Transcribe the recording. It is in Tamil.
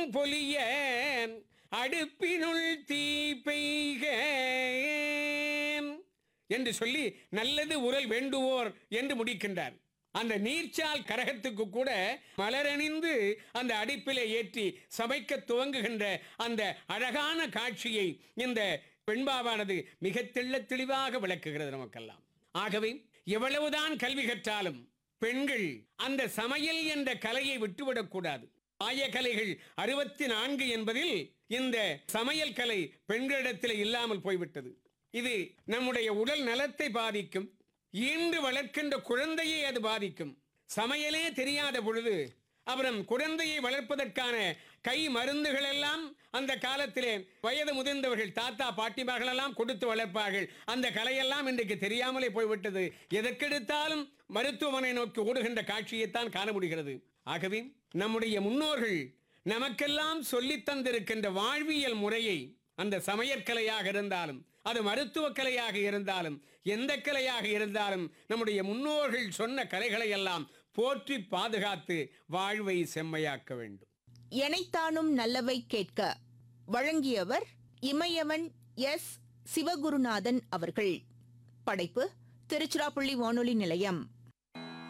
பொலிய அடுப்பினுள் தீ பெய்க என்று சொல்லி நல்லது உரல் வேண்டுவோர் என்று முடிக்கின்றார் அந்த நீர்ச்சால் கரகத்துக்கு கூட மலரணிந்து அந்த அடுப்பிலே ஏற்றி சமைக்க துவங்குகின்ற அந்த அழகான காட்சியை இந்த பெண்பாவானது மிக தெள்ளத் தெளிவாக விளக்குகிறது நமக்கெல்லாம் ஆகவே எவ்வளவுதான் கல்வி கற்றாலும் பெண்கள் அந்த சமையல் என்ற கலையை விட்டுவிடக்கூடாது ஆயக்கலைகள் அறுபத்தி நான்கு என்பதில் இந்த சமையல் கலை பெண்களிடத்தில் இல்லாமல் போய்விட்டது இது நம்முடைய உடல் நலத்தை பாதிக்கும் ஈன்று வளர்க்கின்ற குழந்தையை அது பாதிக்கும் சமையலே தெரியாத பொழுது அப்புறம் குழந்தையை வளர்ப்பதற்கான கை மருந்துகள் எல்லாம் அந்த காலத்திலே வயது முதிர்ந்தவர்கள் தாத்தா பாட்டிமார்களெல்லாம் கொடுத்து வளர்ப்பார்கள் அந்த கலையெல்லாம் இன்றைக்கு தெரியாமலே போய்விட்டது எதற்கெடுத்தாலும் மருத்துவமனை நோக்கி ஓடுகின்ற காட்சியைத்தான் காண முடிகிறது ஆகவே நம்முடைய முன்னோர்கள் நமக்கெல்லாம் சொல்லித் தந்திருக்கின்ற வாழ்வியல் முறையை அந்த சமையற்கலையாக இருந்தாலும் அது மருத்துவக் கலையாக இருந்தாலும் எந்த கலையாக இருந்தாலும் நம்முடைய முன்னோர்கள் சொன்ன கலைகளை எல்லாம் போற்றி பாதுகாத்து வாழ்வை செம்மையாக்க வேண்டும் எனைத்தானும் நல்லவை கேட்க வழங்கியவர் இமயவன் எஸ் சிவகுருநாதன் அவர்கள் படைப்பு திருச்சிராப்பள்ளி வானொலி நிலையம்